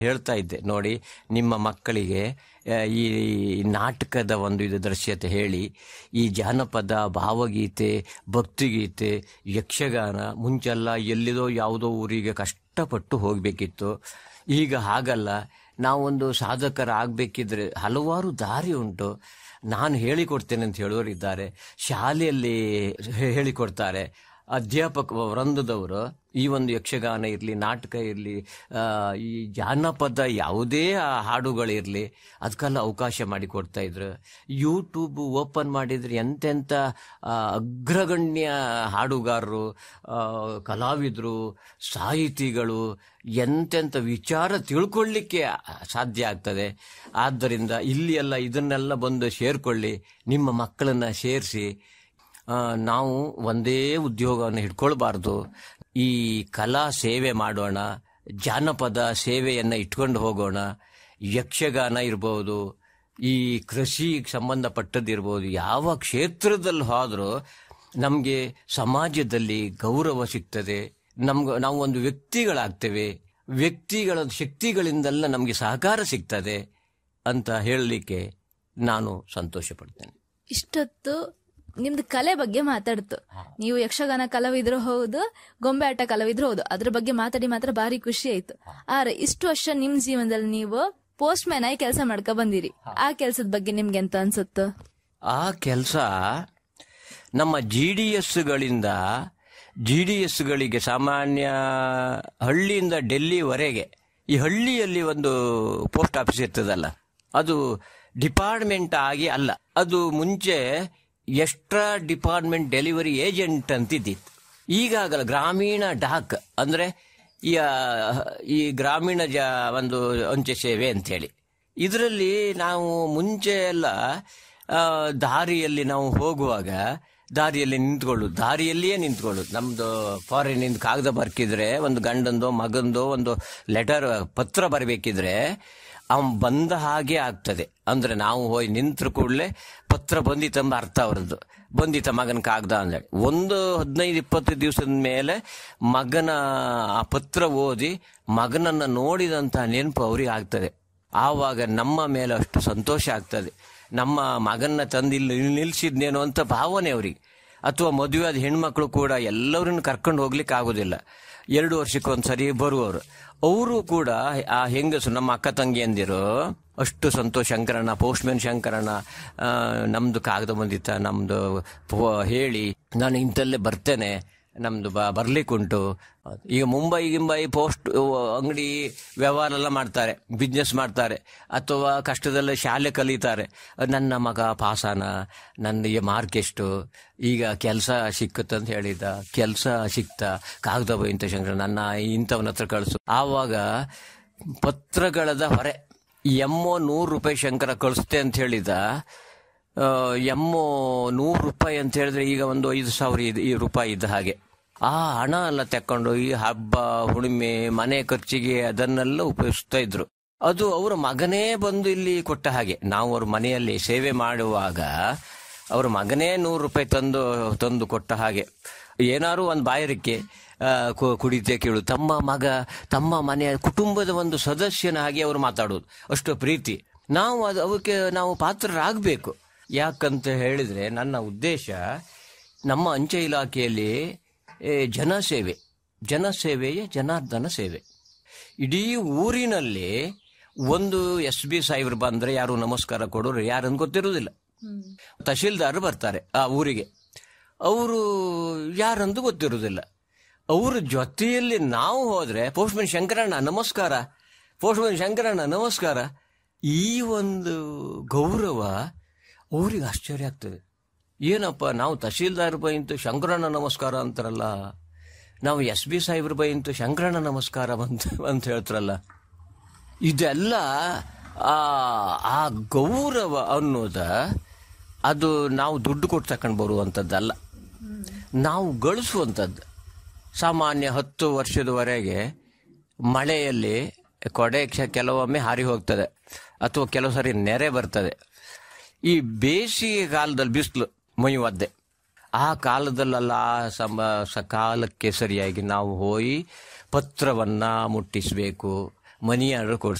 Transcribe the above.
ಹೇಳ್ತಾ ಇದ್ದೆ ನೋಡಿ ನಿಮ್ಮ ಮಕ್ಕಳಿಗೆ ಆ, ಈ ನಾಟಕದ ಒಂದು ಇದು ದೃಶ್ಯತೆ ಹೇಳಿ ಈ ಜಾನಪದ ಭಾವಗೀತೆ ಭಕ್ತಿಗೀತೆ ಯಕ್ಷಗಾನ ಮುಂಚೆಲ್ಲ ಎಲ್ಲಿದೋ ಯಾವುದೋ ಊರಿಗೆ ಕಷ್ಟಪಟ್ಟು ಹೋಗಬೇಕಿತ್ತು ಈಗ ಹಾಗಲ್ಲ ನಾವೊಂದು ಸಾಧಕರಾಗಬೇಕಿದ್ರೆ ಹಲವಾರು ದಾರಿ ಉಂಟು ನಾನು ಹೇಳಿಕೊಡ್ತೇನೆ ಅಂತ ಹೇಳೋರಿದ್ದಾರೆ ಶಾಲೆಯಲ್ಲಿ ಹೇ- ಹೇಳಿಕೊಡ್ತಾರೆ ಅಧ್ಯಾಪಕ ವೃಂದದವರು ಈ ಒಂದು ಯಕ್ಷಗಾನ ಇರಲಿ ನಾಟಕ ಇರಲಿ ಈ ಜಾನಪದ ಯಾವುದೇ ಆ ಹಾಡುಗಳಿರಲಿ ಅದಕ್ಕೆಲ್ಲ ಅವಕಾಶ ಮಾಡಿಕೊಡ್ತಾ ಇದ್ರು ಯೂಟ್ಯೂಬ್ ಓಪನ್ ಮಾಡಿದ್ರೆ ಎಂತೆಂಥ ಆ, ಅಗ್ರಗಣ್ಯ ಹಾಡುಗಾರರು ಆ, ಕಲಾವಿದರು ಸಾಹಿತಿಗಳು ಎಂತೆಂಥ ವಿಚಾರ ತಿಳ್ಕೊಳ್ಳಿಕ್ಕೆ ಸಾಧ್ಯ ಆಗ್ತದೆ ಆದ್ದರಿಂದ ಇಲ್ಲಿ ಎಲ್ಲ ಇದನ್ನೆಲ್ಲ ಬಂದು ಸೇರ್ಕೊಳ್ಳಿ ನಿಮ್ಮ ಮಕ್ಕಳನ್ನ ಸೇರಿಸಿ ಆ, ನಾವು ಒಂದೇ ಉದ್ಯೋಗವನ್ನು ಹಿಡ್ಕೊಳ್ಬಾರ್ದು ಈ ಕಲಾ ಸೇವೆ ಮಾಡೋಣ ಜಾನಪದ ಸೇವೆಯನ್ನು ಇಟ್ಕೊಂಡು ಹೋಗೋಣ ಯಕ್ಷಗಾನ ಇರ್ಬೋದು ಈ ಕೃಷಿಗೆ ಸಂಬಂಧಪಟ್ಟದ್ದಿರ್ಬೋದು ಯಾವ ಕ್ಷೇತ್ರದಲ್ಲಿ ಹೋದರೂ ನಮಗೆ ಸಮಾಜದಲ್ಲಿ ಗೌರವ ಸಿಗ್ತದೆ ನಮ್ಗೆ ನಾವು ಒಂದು ವ್ಯಕ್ತಿಗಳಾಗ್ತೇವೆ ವ್ಯಕ್ತಿಗಳ ಶಕ್ತಿಗಳಿಂದೆಲ್ಲ ನಮಗೆ ಸಹಕಾರ ಸಿಗ್ತದೆ ಅಂತ ಹೇಳಲಿಕ್ಕೆ ನಾನು ಸಂತೋಷ ಪಡ್ತೇನೆ ಇಷ್ಟೊತ್ತು ನಿಮ್ದು ಕಲೆ ಬಗ್ಗೆ ಮಾತಾಡ್ತು ನೀವು ಯಕ್ಷಗಾನ ಕಲಾವಿದ್ರು ಹೌದು ಗೊಂಬೆ ಆಟ ಕಲಾವಿದ್ರು ಹೌದು ಅದ್ರ ಬಗ್ಗೆ ಮಾತಾಡಿ ಮಾತ್ರ ಭಾರಿ ಖುಷಿ ಆಯ್ತು ಆದ್ರೆ ಇಷ್ಟು ವರ್ಷ ನಿಮ್ ಜೀವನದಲ್ಲಿ ನೀವು ಪೋಸ್ಟ್ ಮ್ಯಾನ್ ಆಗಿ ಕೆಲಸ ಮಾಡ್ಕೊ ಬಂದಿರಿ ಆ ಕೆಲ್ಸದ ಬಗ್ಗೆ ನಿಮ್ಗೆ ಎಂತ ಅನ್ಸುತ್ತು ಆ ಕೆಲಸ ನಮ್ಮ ಜಿ ಡಿ ಎಸ್ಗಳಿಂದ ಜಿ ಡಿ ಎಸ್ಗಳಿಗೆ ಸಾಮಾನ್ಯ ಹಳ್ಳಿಯಿಂದ ಡೆಲ್ಲಿವರೆಗೆ ಈ ಹಳ್ಳಿಯಲ್ಲಿ ಒಂದು ಪೋಸ್ಟ್ ಆಫೀಸ್ ಇರ್ತದಲ್ಲ ಅದು ಡಿಪಾರ್ಟ್ಮೆಂಟ್ ಆಗಿ ಅಲ್ಲ ಅದು ಮುಂಚೆ ಎಕ್ಸ್ಟ್ರಾ ಡಿಪಾರ್ಟ್ಮೆಂಟ್ ಡೆಲಿವರಿ ಏಜೆಂಟ್ ಅಂತಿದ್ದಿತ್ತು ಈಗಾಗಲ್ಲ ಗ್ರಾಮೀಣ ಡಾಕ್ ಅಂದ್ರೆ ಈ ಆ, ಈ ಗ್ರಾಮೀಣ ಜ ಒಂದು ಅಂಚೆ ಸೇವೆ ಅಂತೇಳಿ ಇದರಲ್ಲಿ ನಾವು ಮುಂಚೆ ಎಲ್ಲ ಆ, ದಾರಿಯಲ್ಲಿ ನಾವು ಹೋಗುವಾಗ ದಾರಿಯಲ್ಲಿ ನಿಂತ್ಕೊಳ್ಳೋದು ದಾರಿಯಲ್ಲಿಯೇ ನಿಂತ್ಕೊಳ್ಳೋದು ನಮ್ದು ಫಾರಿನಿಂದ ಕಾಗದ ಬರ್ಕಿದ್ರೆ ಒಂದು ಗಂಡಂದೋ ಮಗಂದೋ ಒಂದು ಲೆಟರ್ ಪತ್ರ ಬರಬೇಕಿದ್ರೆ ಅವನ್ ಬಂದ ಹಾಗೆ ಆಗ್ತದೆ ಅಂದ್ರೆ ನಾವು ಹೋಗಿ ನಿಂತ್ರ ಕೂಡಲೇ ಪತ್ರ ಬಂದಿತ್ತಂಬ ಅರ್ಥ ಅವರದ್ದು ಬಂದಿತ್ತ ಮಗನ ಕಾಗದ ಅಂದ್ರೆ ಒಂದು ಹದಿನೈದು ಇಪ್ಪತ್ತು ದಿವಸದ ಮೇಲೆ ಮಗನ ಆ ಪತ್ರ ಓದಿ ಮಗನನ್ನ ನೋಡಿದಂತ ನೆನಪು ಅವ್ರಿಗೆ ಆಗ್ತದೆ ಆವಾಗ ನಮ್ಮ ಮೇಲೆ ಅಷ್ಟು ಸಂತೋಷ ಆಗ್ತದೆ ನಮ್ಮ ಮಗನ್ನ ತಂದು ಇಲ್ಲಿ ನಿಲ್ಸಿದ್ನೇನೋ ಅಂತ ಭಾವನೆ ಅವ್ರಿಗೆ ಅಥವಾ ಮದುವೆಯಾದ ಹೆಣ್ಮಕ್ಳು ಕೂಡ ಎಲ್ಲರನ್ನು ಕರ್ಕೊಂಡು ಹೋಗ್ಲಿಕ್ಕೆ ಆಗೋದಿಲ್ಲ ಎರಡು ವರ್ಷಕ್ಕೊಂದ್ಸರಿ ಬರುವವರು ಅವರು ಕೂಡ ಆ ಹೆಂಗಸು ನಮ್ಮ ಅಕ್ಕ ತಂಗಿಯಂದಿರು ಅಷ್ಟು ಸಂತೋಷ ಶಂಕರಣ್ಣ ಪೋಸ್ಟ್ಮನ್ ಶಂಕರಣ್ಣ ಆ, ನಮ್ದು ಕಾಗದ ಬಂದಿತ್ತ ನಮ್ದು ಪೋ- ಹೇಳಿ ನಾನು ಇಂಥಲ್ಲೇ ಬರ್ತೇನೆ ನಮ್ದು ಬ ಬರ್ಲಿಕ್ಕುಂಟು ಈಗ ಮುಂಬೈ ಗಿಂಬೈ ಪೋಸ್ಟ್ ಅಂಗಡಿ ವ್ಯವಹಾರ ಎಲ್ಲ ಮಾಡ್ತಾರೆ ಬಿಸ್ನೆಸ್ ಮಾಡ್ತಾರೆ ಅಥವಾ ಕಷ್ಟದಲ್ಲೇ ಶಾಲೆ ಕಲಿತಾರೆ ನನ್ನ ಮಗ ಪಾಸಾನ ನನಗೆ ಮಾರ್ಕ್ ಎಷ್ಟು ಈಗ ಕೆಲಸ ಸಿಕ್ಕತ್ತಂತ ಹೇಳಿದ ಕೆಲಸ ಸಿಕ್ತ ಕಾಗದ ಇಂಥ ಶಂಕರ ನನ್ನ ಇಂಥವನ ಹತ್ರ ಕಳಿಸು ಆವಾಗ ಪತ್ರಗಳದ ಹೊರೆ ಎಮ್ಮೋ ನೂರು ರೂಪಾಯಿ ಶಂಕರ ಕಳಿಸ್ತೆ ಅಂತ ಹೇಳಿದ ಆ, ಎಮ್ಮೋ ನೂರು ರೂಪಾಯಿ ಅಂತ ಹೇಳಿದ್ರೆ ಈಗ ಒಂದು ಐದು ಸಾವಿರ ಇದ್- ಈ ರೂಪಾಯಿ ಇದ್ದ ಹಾಗೆ ಆ ಹಣ ಎಲ್ಲ ತೆಕ್ಕೊಂಡು ಈ ಹಬ್ಬ ಹುಣ್ಣಿಮೆ ಮನೆ ಖರ್ಚಿಗೆ ಅದನ್ನೆಲ್ಲ ಉಪಯೋಗಿಸ್ತಾ ಇದ್ರು ಅದು ಅವರ ಮಗನೇ ಬಂದು ಇಲ್ಲಿ ಕೊಟ್ಟ ಹಾಗೆ ನಾವು ಅವ್ರ ಮನೆಯಲ್ಲಿ ಸೇವೆ ಮಾಡುವಾಗ ಅವ್ರ ಮಗನೇ ನೂರು ರೂಪಾಯಿ ತಂದು ತಂದು ಕೊಟ್ಟ ಹಾಗೆ ಏನಾದ್ರು ಒಂದು ಬಾಯರಿಕೆ ಆ, ಕು- ಕುಡಿತೆ ಕೇಳು ತಮ್ಮ ಮಗ ತಮ್ಮ ಮನೆಯ ಕುಟುಂಬದ ಒಂದು ಸದಸ್ಯನ ಹಾಗೆ ಅವರು ಮಾತಾಡೋದು ಅಷ್ಟು ಪ್ರೀತಿ ನಾವು ಅದು ಅವಕ್ಕೆ ನಾವು ಪಾತ್ರರಾಗಬೇಕು ಯಾಕಂತ ಹೇಳಿದ್ರೆ ನನ್ನ ಉದ್ದೇಶ ನಮ್ಮ ಅಂಚೆ ಇಲಾಖೆಯಲ್ಲಿ ಏ, ಜನಸೇವೆ ಜನಸೇವೆಯೇ ಜನಾರ್ದನ ಸೇವೆ ಇಡೀ ಊರಿನಲ್ಲಿ ಒಂದು ಎಸ್ ಬಿ ಸಾಹೇಬ್ರು ಬಂದ್ರೆ ಯಾರು ನಮಸ್ಕಾರ ಕೊಡೋರು ಯಾರನ್ನು ಗೊತ್ತಿರುವುದಿಲ್ಲ ತಹಶೀಲ್ದಾರ್ ಬರ್ತಾರೆ ಆ ಊರಿಗೆ ಅವರು ಯಾರಂದು ಗೊತ್ತಿರುವುದಿಲ್ಲ ಅವ್ರ ಜೊತೆಯಲ್ಲಿ ನಾವು ಹೋದ್ರೆ ಪೋಸ್ಟ್ಮನ್ ಶಂಕರಣ್ಣ ನಮಸ್ಕಾರ ಪೋಸ್ಟ್ಮನ್ ಶಂಕರಣ್ಣ ನಮಸ್ಕಾರ ಈ ಒಂದು ಗೌರವ ಅವ್ರಿಗೆ ಆಶ್ಚರ್ಯ ಆಗ್ತದೆ ಏನಪ್ಪ ನಾವು ತಹಶೀಲ್ದಾರ್ ಬೈಂತು ಶಂಕರಣ್ಣ ನಮಸ್ಕಾರ ಅಂತಾರಲ್ಲ ನಾವು ಎಸ್ ಬಿ ಸಾಹೇಬ್ರ ಬೈಂತು ಶಂಕರಣ್ಣ ನಮಸ್ಕಾರ ಅಂತ ಅಂತ ಹೇಳ್ತಾರಲ್ಲ ಇದೆಲ್ಲ ಆ ಆ ಗೌರವ ಅನ್ನೋದ ಅದು ನಾವು ದುಡ್ಡು ಕೊಟ್ಟು ತಕೊಂಡು ಬರುವಂಥದ್ದಲ್ಲ ನಾವು ಗಳಿಸುವಂಥದ್ದು ಸಾಮಾನ್ಯ ಹತ್ತು ವರ್ಷದವರೆಗೆ ಮಳೆಯಲ್ಲಿ ಕೊಡೆ ಕ್ಷ- ಕೆಲವೊಮ್ಮೆ ಹಾರಿ ಹೋಗ್ತದೆ ಅಥವಾ ಕೆಲವು ಸರಿ ನೆರೆ ಬರ್ತದೆ ಈ ಬೇಸಿಗೆ ಕಾಲದಲ್ಲಿ ಬಿಸಿಲು ಮೈ ಒದ್ದೆ ಆ ಕಾಲದಲ್ಲೆಲ್ಲ ಆ ಸಮ ಸ ಕಾಲಕ್ಕೆ ಸರಿಯಾಗಿ ನಾವು ಹೋಗಿ ಪತ್ರವನ್ನ ಮುಟ್ಟಿಸಬೇಕು ಮನಿ ಆರ್ಡರ್